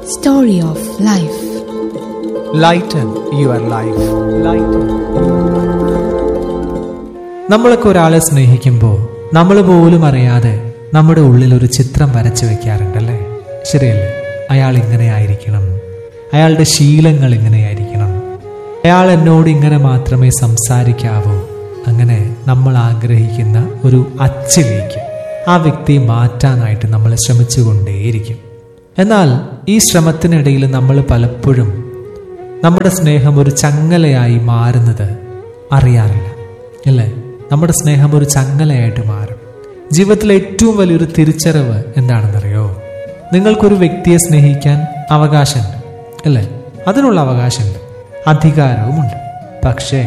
Story of Life. Lighten your life lighten നമ്മളൊക്കെ ഒരാളെ സ്നേഹിക്കുമ്പോൾ നമ്മൾ പോലും അറിയാതെ നമ്മുടെ ഉള്ളിൽ ഒരു ചിത്രം വരച്ചു വെക്കാറുണ്ടല്ലേ ശരിയല്ലേ അയാൾ ഇങ്ങനെ ആയിരിക്കണം അയാളുടെ ശീലങ്ങൾ ഇങ്ങനെയായിരിക്കണം അയാൾ എന്നോട് ഇങ്ങനെ മാത്രമേ സംസാരിക്കാവൂ അങ്ങനെ നമ്മൾ ആഗ്രഹിക്കുന്ന ഒരു അച്ചിലേക്ക് ആ വ്യക്തിയെ മാറ്റാനായിട്ട് നമ്മൾ ശ്രമിച്ചുകൊണ്ടേയിരിക്കും എന്നാൽ ഈ ശ്രമത്തിനിടയിൽ നമ്മൾ പലപ്പോഴും നമ്മുടെ സ്നേഹം ഒരു ചങ്ങലയായി മാറുന്നത് അറിയാറില്ല അല്ലേ നമ്മുടെ സ്നേഹം ഒരു ചങ്ങലയായിട്ട് മാറും ജീവിതത്തിലെ ഏറ്റവും വലിയൊരു തിരിച്ചറിവ് എന്താണെന്നറിയോ നിങ്ങൾക്കൊരു വ്യക്തിയെ സ്നേഹിക്കാൻ അവകാശമുണ്ട് അല്ലേ അതിനുള്ള അവകാശമുണ്ട് അധികാരവുമുണ്ട് പക്ഷേ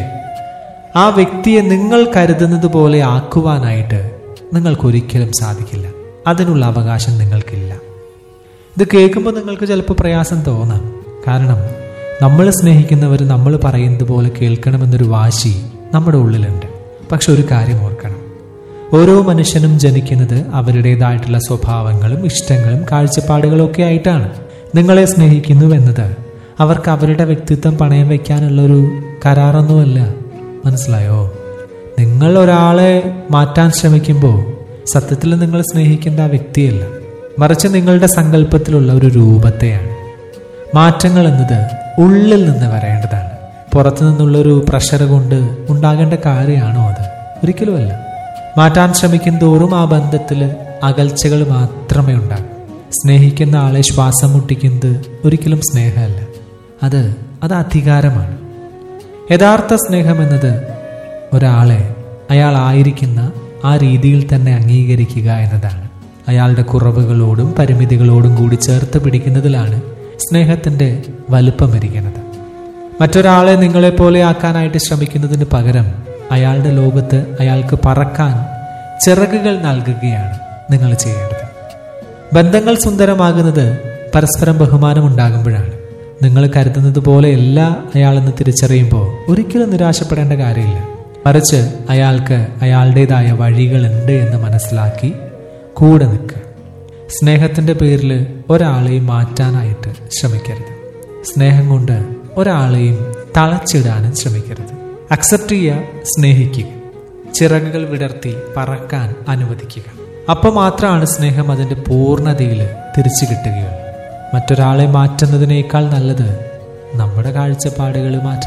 ആ വ്യക്തിയെ നിങ്ങൾ കരുതുന്നത് പോലെ ആക്കുവാനായിട്ട് നിങ്ങൾക്കൊരിക്കലും സാധിക്കില്ല അതിനുള്ള അവകാശം നിങ്ങൾക്കില്ല ഇത് കേൾക്കുമ്പോൾ നിങ്ങൾക്ക് ചിലപ്പോൾ പ്രയാസം തോന്നാം കാരണം നമ്മൾ സ്നേഹിക്കുന്നവർ നമ്മൾ പറയുന്നത് പോലെ കേൾക്കണമെന്നൊരു വാശി നമ്മുടെ ഉള്ളിലുണ്ട് പക്ഷെ ഒരു കാര്യം ഓർക്കണം ഓരോ മനുഷ്യനും ജനിക്കുന്നത് അവരുടേതായിട്ടുള്ള സ്വഭാവങ്ങളും ഇഷ്ടങ്ങളും കാഴ്ചപ്പാടുകളും ഒക്കെ ആയിട്ടാണ് നിങ്ങളെ സ്നേഹിക്കുന്നുവെന്നത് അവർക്ക് അവരുടെ വ്യക്തിത്വം പണയം വയ്ക്കാനുള്ള ഒരു കരാറൊന്നുമല്ല മനസ്സിലായോ നിങ്ങൾ ഒരാളെ മാറ്റാൻ ശ്രമിക്കുമ്പോൾ സത്യത്തിൽ നിങ്ങൾ സ്നേഹിക്കേണ്ട ആ വ്യക്തിയല്ല മറിച്ച് നിങ്ങളുടെ സങ്കല്പത്തിലുള്ള ഒരു രൂപത്തെയാണ് മാറ്റങ്ങൾ എന്നത് ഉള്ളിൽ നിന്ന് വരേണ്ടതാണ് പുറത്തു നിന്നുള്ളൊരു പ്രഷർ കൊണ്ട് ഉണ്ടാകേണ്ട കാര്യമാണോ അത് ഒരിക്കലുമല്ല മാറ്റാൻ ശ്രമിക്കും തോറും ആ ബന്ധത്തിൽ അകൽച്ചകൾ മാത്രമേ ഉണ്ടാകൂ സ്നേഹിക്കുന്ന ആളെ ശ്വാസം മുട്ടിക്കുന്നത് ഒരിക്കലും സ്നേഹമല്ല അത് അത് അധികാരമാണ് യഥാർത്ഥ സ്നേഹം എന്നത് ഒരാളെ അയാൾ ആയിരിക്കുന്ന ആ രീതിയിൽ തന്നെ അംഗീകരിക്കുക എന്നതാണ് അയാളുടെ കുറവുകളോടും പരിമിതികളോടും കൂടി ചേർത്ത് പിടിക്കുന്നതിലാണ് സ്നേഹത്തിന്റെ വലുപ്പമിരിക്കുന്നത് മറ്റൊരാളെ നിങ്ങളെപ്പോലെ ആക്കാനായിട്ട് ശ്രമിക്കുന്നതിന് പകരം അയാളുടെ ലോകത്ത് അയാൾക്ക് പറക്കാൻ ചിറകുകൾ നൽകുകയാണ് നിങ്ങൾ ചെയ്യേണ്ടത് ബന്ധങ്ങൾ സുന്ദരമാകുന്നത് പരസ്പരം ബഹുമാനം ഉണ്ടാകുമ്പോഴാണ് നിങ്ങൾ കരുതുന്നത് പോലെയല്ല അയാളെന്ന് തിരിച്ചറിയുമ്പോൾ ഒരിക്കലും നിരാശപ്പെടേണ്ട കാര്യമില്ല മറിച്ച് അയാൾക്ക് അയാളുടേതായ വഴികളുണ്ട് എന്ന് മനസ്സിലാക്കി കൂടെ നിൽക്കുക സ്നേഹത്തിന്റെ പേരിൽ ഒരാളെയും മാറ്റാനായിട്ട് ശ്രമിക്കരുത് സ്നേഹം കൊണ്ട് ഒരാളെയും തളച്ചിടാനും ശ്രമിക്കരുത് അക്സെപ്റ്റ് ചെയ്യുക സ്നേഹിക്കുക ചിറകുകൾ വിടർത്തി പറക്കാൻ അനുവദിക്കുക അപ്പോൾ മാത്രമാണ് സ്നേഹം അതിൻ്റെ പൂർണ്ണതയിൽ തിരിച്ചു കിട്ടുകയുള്ളൂ മറ്റൊരാളെ മാറ്റുന്നതിനേക്കാൾ നല്ലത് നമ്മുടെ കാഴ്ചപ്പാടുകൾ മാറ്റുന്നത്